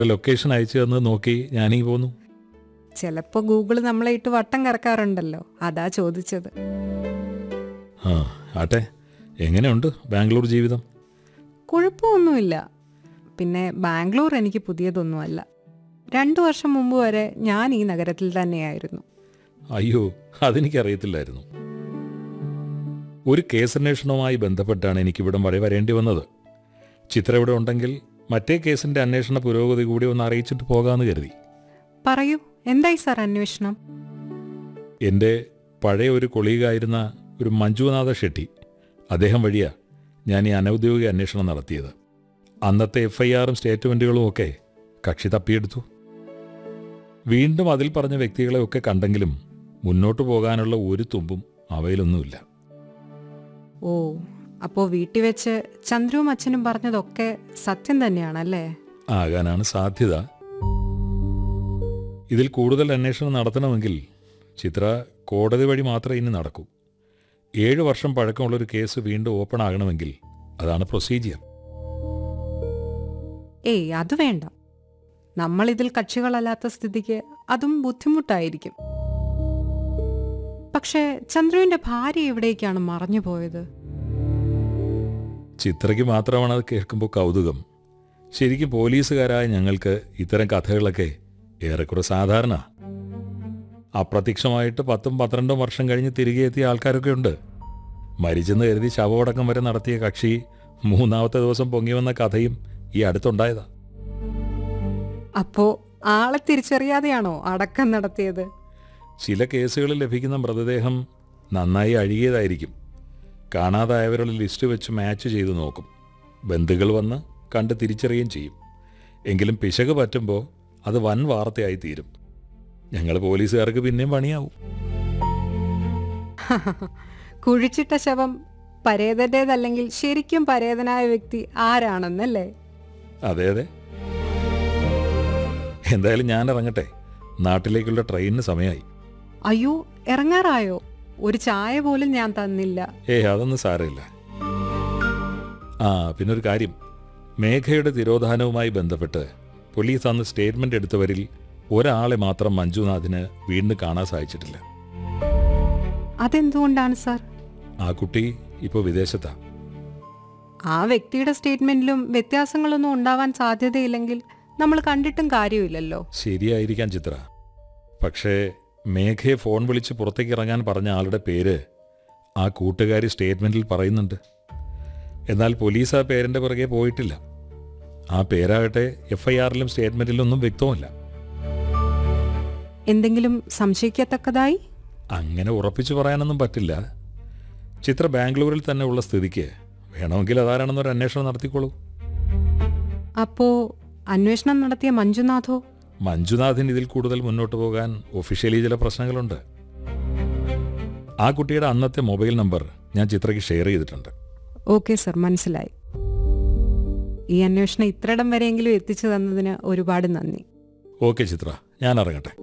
location അയച്ചു തന്ന് നോക്കി ഞാനീ പോന്നു ചിലപ്പോ ഗൂഗിൾ നമ്മളെ ഇട്ട് വട്ടം കറക്കാറുണ്ടല്ലോ അതാ ചോദിച്ചത് ആ ആട്ടെ എങ്ങനെയുണ്ട് ബാംഗ്ലൂർ ജീവിതം കുഴപ്പമൊന്നുമില്ല പിന്നെ ബാംഗ്ലൂർ എനിക്ക് പുതിയതൊന്നുമല്ല രണ്ടു വർഷം മുമ്പ് വരെ ഞാൻ ഈ നഗരത്തിൽ തന്നെയായിരുന്നു അയ്യോ അതെനിക്കറിയത്തില്ലായിരുന്നു ഒരു കേസന്വേഷണവുമായി ബന്ധപ്പെട്ടാണ് എനിക്കിവിടം വരെ വരേണ്ടി വന്നത് ചിത്ര ഇവിടെ ഉണ്ടെങ്കിൽ മറ്റേ കേസിന്റെ അന്വേഷണ പുരോഗതി കൂടി ഒന്ന് അറിയിച്ചിട്ട് പോകാമെന്ന് കരുതി പറയൂ എന്തായി സാർ അന്വേഷണം എൻ്റെ പഴയ ഒരു കൊളീഗായിരുന്ന ഒരു മഞ്ജുനാഥ ഷെട്ടി അദ്ദേഹം വഴിയാ ഞാൻ ഈ അനൗദ്യോഗിക അന്വേഷണം നടത്തിയത് അന്നത്തെ എഫ് ഐ ആറും സ്റ്റേറ്റ്മെൻറ്റുകളും ഒക്കെ കക്ഷി തപ്പിയെടുത്തു വീണ്ടും അതിൽ പറഞ്ഞ വ്യക്തികളെ ഒക്കെ കണ്ടെങ്കിലും മുന്നോട്ട് പോകാനുള്ള ഒരു തുമ്പും അവയിലൊന്നുമില്ല ഓ അപ്പോ വീട്ടിൽ വെച്ച് ചന്ദ്രുവും അച്ഛനും പറഞ്ഞതൊക്കെ സത്യം തന്നെയാണല്ലേ ആകാനാണ് സാധ്യത ഇതിൽ കൂടുതൽ അന്വേഷണം നടത്തണമെങ്കിൽ ചിത്ര കോടതി വഴി മാത്രമേ ഇനി നടക്കൂ ഏഴ് വർഷം പഴക്കമുള്ളൊരു കേസ് വീണ്ടും ഓപ്പൺ ആകണമെങ്കിൽ അതാണ് പ്രൊസീജിയർ ഏയ് അത് വേണ്ട നമ്മൾ ഇതിൽ കക്ഷികളല്ലാത്ത സ്ഥിതിക്ക് അതും ബുദ്ധിമുട്ടായിരിക്കും പക്ഷേ ചന്ദ്രുവിന്റെ ഭാര്യ എവിടേക്കാണ് മറഞ്ഞു പോയത് ചിത്രയ്ക്ക് മാത്രമാണ് അത് കേൾക്കുമ്പോൾ കൗതുകം ശരിക്കും പോലീസുകാരായ ഞങ്ങൾക്ക് ഇത്തരം കഥകളൊക്കെ ഏറെക്കുറെ സാധാരണ അപ്രത്യക്ഷമായിട്ട് പത്തും പന്ത്രണ്ടും വർഷം കഴിഞ്ഞ് തിരികെ എത്തിയ ആൾക്കാരൊക്കെ ഉണ്ട് മരിച്ചെന്ന് കരുതി ശവമടക്കം വരെ നടത്തിയ കക്ഷി മൂന്നാമത്തെ ദിവസം പൊങ്ങി വന്ന കഥയും ഈ അടുത്തുണ്ടായതാ അപ്പോ ആളെ തിരിച്ചറിയാതെയാണോ അടക്കം നടത്തിയത് ചില കേസുകളിൽ ലഭിക്കുന്ന മൃതദേഹം നന്നായി അഴുകിയതായിരിക്കും കാണാതായവരുടെ ലിസ്റ്റ് വെച്ച് മാച്ച് ചെയ്തു നോക്കും ബന്ധുക്കൾ വന്ന് കണ്ട് തിരിച്ചറിയുകയും ചെയ്യും എങ്കിലും പിശക് പറ്റുമ്പോൾ അത് വൻ വാർത്തയായി തീരും ഞങ്ങൾ പോലീസുകാർക്ക് പിന്നെയും പണിയാവും കുഴിച്ചിട്ട ശവം പരേതന്റേതല്ലെങ്കിൽ ശരിക്കും പരേതനായ വ്യക്തി ആരാണെന്നല്ലേ അതെ അതെ എന്തായാലും ഞാൻ ഇറങ്ങട്ടെ നാട്ടിലേക്കുള്ള ട്രെയിനിന് സമയമായി അയ്യോ ഇറങ്ങാറായോ ഒരു ചായ പോലും ഞാൻ തന്നില്ല ഏ അതൊന്നും സാരമില്ല ആ പിന്നെ ഒരു കാര്യം മേഘയുടെ തിരോധാനവുമായി ബന്ധപ്പെട്ട് പോലീസ് അന്ന് സ്റ്റേറ്റ്മെന്റ് എടുത്തവരിൽ ഒരാളെ മാത്രം മഞ്ജുനാഥിന് വീണ്ടും കാണാൻ സാധിച്ചിട്ടില്ല അതെന്തുകൊണ്ടാണ് സാർ ആ കുട്ടി ഇപ്പോൾ വിദേശത്താ ആ വ്യക്തിയുടെ സ്റ്റേറ്റ്മെന്റിലും വ്യത്യാസങ്ങളൊന്നും ഉണ്ടാവാൻ സാധ്യതയില്ലെങ്കിൽ നമ്മൾ കണ്ടിട്ടും കാര്യമില്ലല്ലോ ശരിയായിരിക്കാം ചിത്ര പക്ഷേ മേഘയെ ഫോൺ വിളിച്ച് പുറത്തേക്ക് ഇറങ്ങാൻ പറഞ്ഞ ആളുടെ പേര് ആ കൂട്ടുകാരി സ്റ്റേറ്റ്മെന്റിൽ പറയുന്നുണ്ട് എന്നാൽ പോലീസ് ആ പേരിന്റെ പുറകെ പോയിട്ടില്ല ആ പേരാകട്ടെ എഫ് ഐ ആറിലും സ്റ്റേറ്റ്മെന്റിലൊന്നും വ്യക്തമല്ല എന്തെങ്കിലും സംശയിക്കത്തക്കതായി അങ്ങനെ ഉറപ്പിച്ചു പറയാനൊന്നും പറ്റില്ല ചിത്ര ബാംഗ്ലൂരിൽ തന്നെ ഉള്ള സ്ഥിതിക്ക് വേണമെങ്കിൽ അതാരാണെന്നൊരു അന്വേഷണം നടത്തിക്കോളൂ അപ്പോ അന്വേഷണം നടത്തിയ മഞ്ജുനാഥോ മഞ്ജുനാഥിന് ഇതിൽ കൂടുതൽ മുന്നോട്ട് പോകാൻ ഒഫീഷ്യലി ചില പ്രശ്നങ്ങളുണ്ട് ആ കുട്ടിയുടെ അന്നത്തെ മൊബൈൽ നമ്പർ ഞാൻ ചിത്രയ്ക്ക് ഷെയർ ചെയ്തിട്ടുണ്ട് ഓക്കെ സർ മനസ്സിലായി ഈ അന്വേഷണം ഇത്രയിടം വരെയെങ്കിലും എത്തിച്ചു തന്നതിന് ഒരുപാട് നന്ദി ഓക്കെ ചിത്ര ഞാൻ ഇറങ്ങട്ടെ